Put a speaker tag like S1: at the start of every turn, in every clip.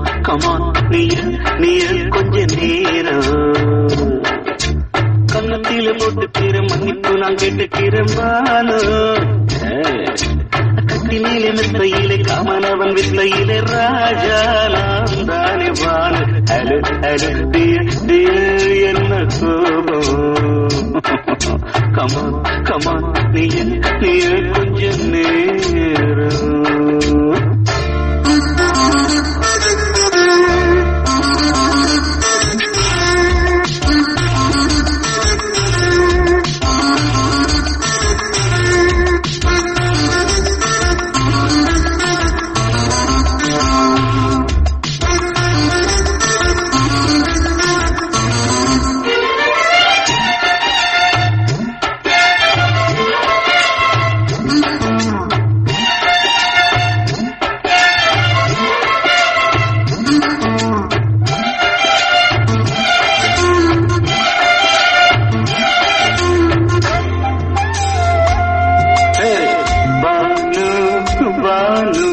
S1: come on நீய நீய கொஞ்ச நேரம் கன்னத்தில போட்டுக்கிற மன்னிப்பு நான் கேட்டுக்கிறேன் பானு கட்டிலே மெத்தையிலே காமனவன் வித்தையிலே ராஜா நான் தானே வானு அலு அலு டிய டிய என்ன கோபம் கமான் கமான் நீய நீய கொஞ்ச நேரம் பானு பானு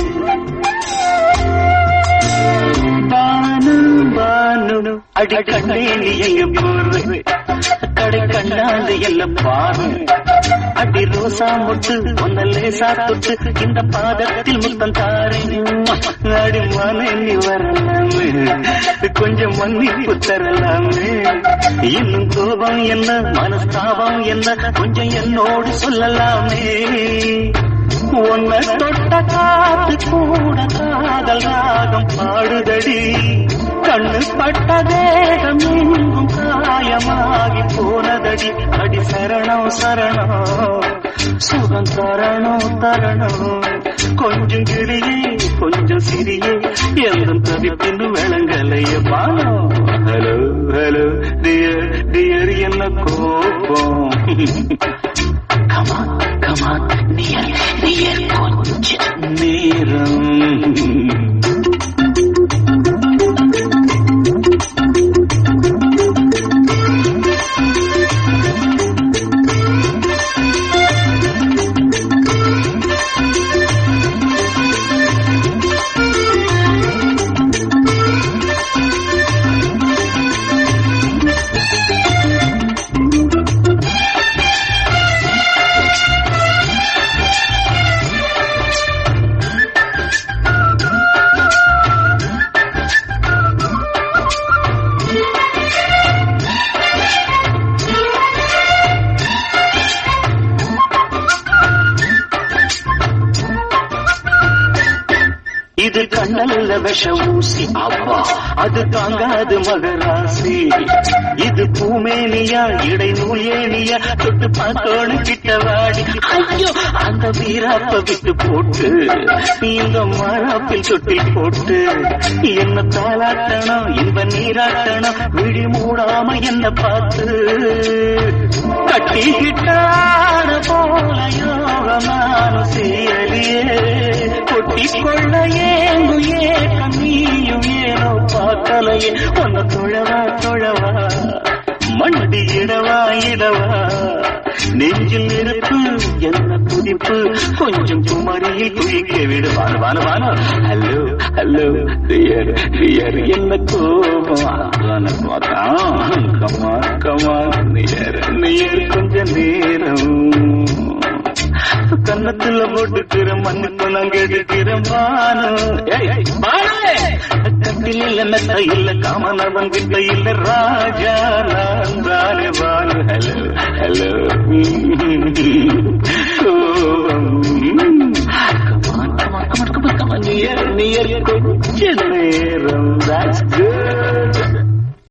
S1: பானு பானு அடி கண்ணே நீ எங்க போறது கடை கண்ணாந்து எல்லாம் பாரு அடி ரோசா முட்டு ஒன்ன லேசா தொட்டு இந்த பாதத்தில் முத்தம் தாரே அடி மனை நீ வரலாமே கொஞ்சம் மன்னிப்பு தரலாமே இன்னும் கோபம் என்ன மனஸ்தாபம் என்ன கொஞ்சம் என்னோடு சொல்லலாமே உன்னை தொட்ட காத்து கூட காதல் ராகம் பாடுதடி கண்ணு பட்ட தேகம் எங்கும் காயமாகி போனதடி அடி சரணம் சரணம் சுகம் தரணும் தரணும் கொஞ்சம் கிளியே கொஞ்சம் சிறியே எந்த தவிப்பின்னு விளங்கலைய பானோ ஹலோ ஹலோ டியர் டியர் என்ன கோபம் கமான் கமான் நியர் நியர் கொஞ்ச நேரம் இது கண்ணல்ல விஷ ஊசி அப்பா அது தாங்காது மகராசி இது பூமேனியா இடை நூலேனியா தொட்டு பார்த்தோடு கிட்ட வாடி ஐயோ அந்த வீராப்ப விட்டு போட்டு இந்த மாறாப்பில் தொட்டில் போட்டு என்ன தாளாட்டணும் இந்த நீராட்டணும் விழி மூடாம என்ன பார்த்து கட்டிக்கிட்டாட போல யோகம் நானும் செய்யலையே கொட்டி கொள்ள ஏங்கு ஏக்கம் நீயும் ஏனோ பார்க்கலையே உன்னை தொழவா தொழவா மண்டி இடவா இடவா நெஞ்சில் நெருப்பு என்ன துடிப்பு கொஞ்சம் குமரியில் குளிக்க விடு வான வான வான ஹலோ ஹலோ டியர் டியர் என்ன கோபம் கமா கமா நியர் நியர் கொஞ்ச நேரம் கன்னத்துல போட்டுக்கிற மண்ணுக்கு நாங்க எடுக்கிற பானம் கட்டில் இல்ல மெத்த இல்ல காமனவன் கிட்ட இல்ல ராஜா நான் தானே வானு hello hello come on come on come on come on come on near near கொஞ்ச நேரம் that's good